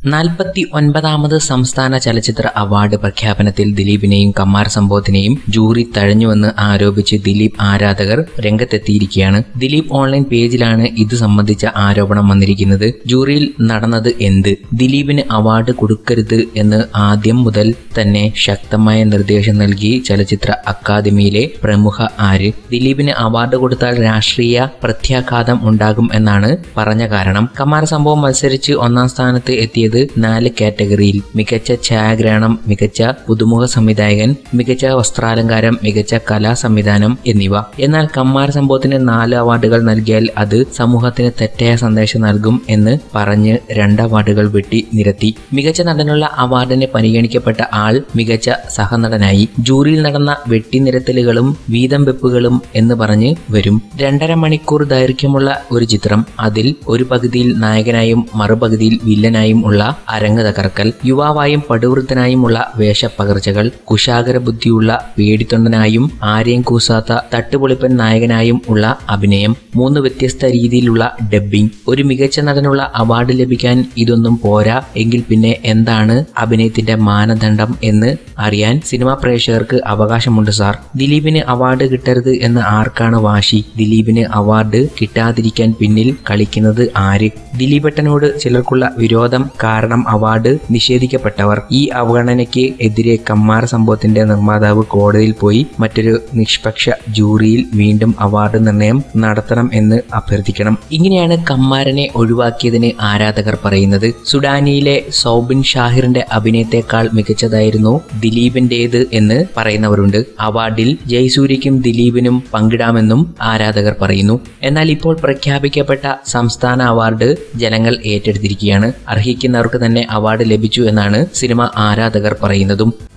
നാൽപ്പത്തി ഒൻപതാമത് സംസ്ഥാന ചലച്ചിത്ര അവാർഡ് പ്രഖ്യാപനത്തിൽ ദിലീപിനെയും കമ്മാർ സംഭവത്തിനെയും ജൂറി തഴഞ്ഞുവെന്ന് ആരോപിച്ച് ദിലീപ് ആരാധകർ രംഗത്തെത്തിയിരിക്കുകയാണ് ദിലീപ് ഓൺലൈൻ പേജിലാണ് ഇത് സംബന്ധിച്ച ആരോപണം വന്നിരിക്കുന്നത് ജൂറിയിൽ നടന്നത് എന്ത് ദിലീപിന് അവാർഡ് കൊടുക്കരുത് എന്ന് ആദ്യം മുതൽ തന്നെ ശക്തമായ നിർദ്ദേശം നൽകി ചലച്ചിത്ര അക്കാദമിയിലെ പ്രമുഖ ആര് ദിലീപിന് അവാർഡ് കൊടുത്താൽ രാഷ്ട്രീയ പ്രത്യാഘാതം ഉണ്ടാകും എന്നാണ് പറഞ്ഞ കാരണം കമാർ സംഭവം മത്സരിച്ച് ഒന്നാം സ്ഥാനത്ത് എത്തിയത് നാല് കാറ്റഗറിയിൽ മികച്ച ഛായാഗ്രഹണം മികച്ച പുതുമുഖ സംവിധായകൻ മികച്ച വസ്ത്രാലങ്കാരം മികച്ച കലാ സംവിധാനം എന്നിവ എന്നാൽ കമ്മാർ സംഭവത്തിന് നാല് അവാർഡുകൾ നൽകിയാൽ അത് സമൂഹത്തിന് തെറ്റായ സന്ദേശം നൽകും എന്ന് പറഞ്ഞ് രണ്ട് അവാർഡുകൾ വെട്ടി നിരത്തി മികച്ച നടനുള്ള അവാർഡിന് പരിഗണിക്കപ്പെട്ട ആൾ മികച്ച സഹനടനായി ജൂറിയിൽ നടന്ന വെട്ടിനിരത്തലുകളും വീതം വെപ്പുകളും എന്ന് പറഞ്ഞ് വരും രണ്ടര മണിക്കൂർ ദൈർഘ്യമുള്ള ഒരു ചിത്രം അതിൽ ഒരു പകുതിയിൽ നായകനായും മറുപകുതിയിൽ വില്ലനായും ഉള്ള അരങ്ങ് തകർക്കൽ യുവാവായും പടുവൃത്തനായുമുള്ള വേഷപ്പകർച്ചകൾ കുശാകര ബുദ്ധിയുള്ള പേടിത്തൊണ്ടനായും ആരെയും കൂസാത്ത തട്ടുപൊളിപ്പൻ നായകനായും ഉള്ള അഭിനയം മൂന്ന് വ്യത്യസ്ത രീതിയിലുള്ള ഡബ്ബിംഗ് ഒരു മികച്ച നടനുള്ള അവാർഡ് ലഭിക്കാൻ ഇതൊന്നും പോരാ എങ്കിൽ പിന്നെ എന്താണ് അഭിനയത്തിന്റെ മാനദണ്ഡം എന്ന് അറിയാൻ സിനിമാ പ്രേക്ഷകർക്ക് അവകാശമുണ്ട് സാർ ദിലീപിന് അവാർഡ് കിട്ടരുത് എന്ന് ആർക്കാണ് വാശി ദിലീപിന് അവാർഡ് കിട്ടാതിരിക്കാൻ പിന്നിൽ കളിക്കുന്നത് ആര് ദിലീപേട്ടനോട് ചിലർക്കുള്ള വിരോധം കാരണം അവാർഡ് നിഷേധിക്കപ്പെട്ടവർ ഈ അവഗണനയ്ക്ക് എതിരെ കമ്മാർ സംഭവത്തിന്റെ നിർമ്മാതാവ് കോടതിയിൽ പോയി മറ്റൊരു നിഷ്പക്ഷ ജൂറിയിൽ വീണ്ടും അവാർഡ് നിർണയം നടത്തണം എന്ന് അഭ്യർത്ഥിക്കണം ഇങ്ങനെയാണ് കമ്മാരനെ ഒഴിവാക്കിയതിന് ആരാധകർ പറയുന്നത് സുഡാനിയിലെ സൗബിൻ ഷാഹിറിന്റെ അഭിനയത്തെക്കാൾ മികച്ചതായിരുന്നു ദിലീപിന്റേത് എന്ന് പറയുന്നവരുണ്ട് അവാർഡിൽ ജയസൂര്യയ്ക്കും ദിലീപിനും പങ്കിടാമെന്നും ആരാധകർ പറയുന്നു എന്നാൽ ഇപ്പോൾ പ്രഖ്യാപിക്കപ്പെട്ട സംസ്ഥാന അവാർഡ് ജനങ്ങൾ ഏറ്റെടുത്തിരിക്കുകയാണ് അർഹിക്കുന്നവർക്ക് തന്നെ അവാർഡ് ലഭിച്ചു എന്നാണ് സിനിമ ആരാധകർ പറയുന്നതും